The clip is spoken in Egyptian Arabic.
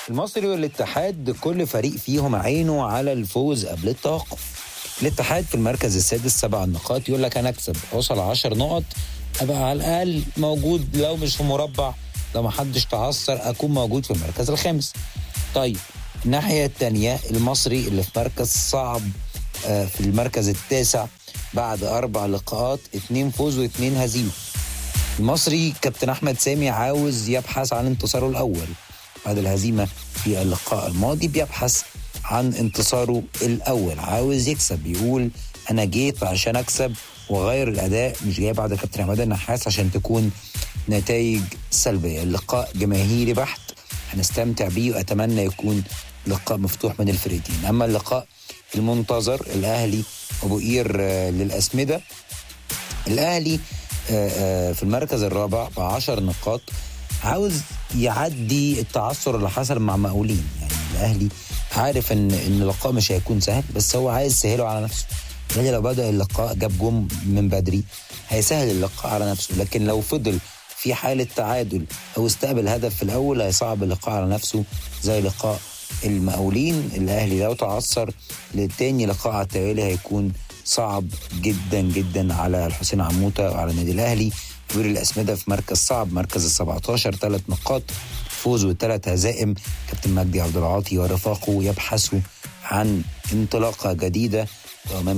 المصري والاتحاد كل فريق فيهم عينه على الفوز قبل التوقف الاتحاد في المركز السادس سبع نقاط يقول لك انا اكسب اوصل 10 نقط ابقى على الاقل موجود لو مش في مربع لو ما حدش تعثر اكون موجود في المركز الخامس طيب الناحيه الثانيه المصري اللي في مركز صعب آه، في المركز التاسع بعد اربع لقاءات اتنين فوز واتنين هزيمه المصري كابتن احمد سامي عاوز يبحث عن انتصاره الاول بعد الهزيمه في اللقاء الماضي بيبحث عن انتصاره الاول عاوز يكسب يقول انا جيت عشان اكسب واغير الاداء مش جاي بعد كابتن عماد النحاس عشان تكون نتائج سلبيه اللقاء جماهيري بحت هنستمتع بيه واتمنى يكون لقاء مفتوح من الفريقين اما اللقاء المنتظر الاهلي ابو قير آه، للاسمده الاهلي آه، آه، في المركز الرابع ب 10 نقاط عاوز يعدي التعثر اللي حصل مع مقاولين يعني الاهلي عارف ان ان اللقاء مش هيكون سهل بس هو عايز يسهله على نفسه الاهلي لو بدا اللقاء جاب جون من بدري هيسهل اللقاء على نفسه لكن لو فضل في حاله تعادل او استقبل هدف في الاول هيصعب اللقاء على نفسه زي لقاء المقاولين الاهلي لو تعثر للتاني لقاء على التوالي هيكون صعب جدا جدا على الحسين عموته وعلى النادي الاهلي كبير الاسمده في مركز صعب مركز ال 17 ثلاث نقاط فوز وثلاث هزائم كابتن مجدي عبد العاطي ورفاقه يبحثوا عن انطلاقه جديده وامام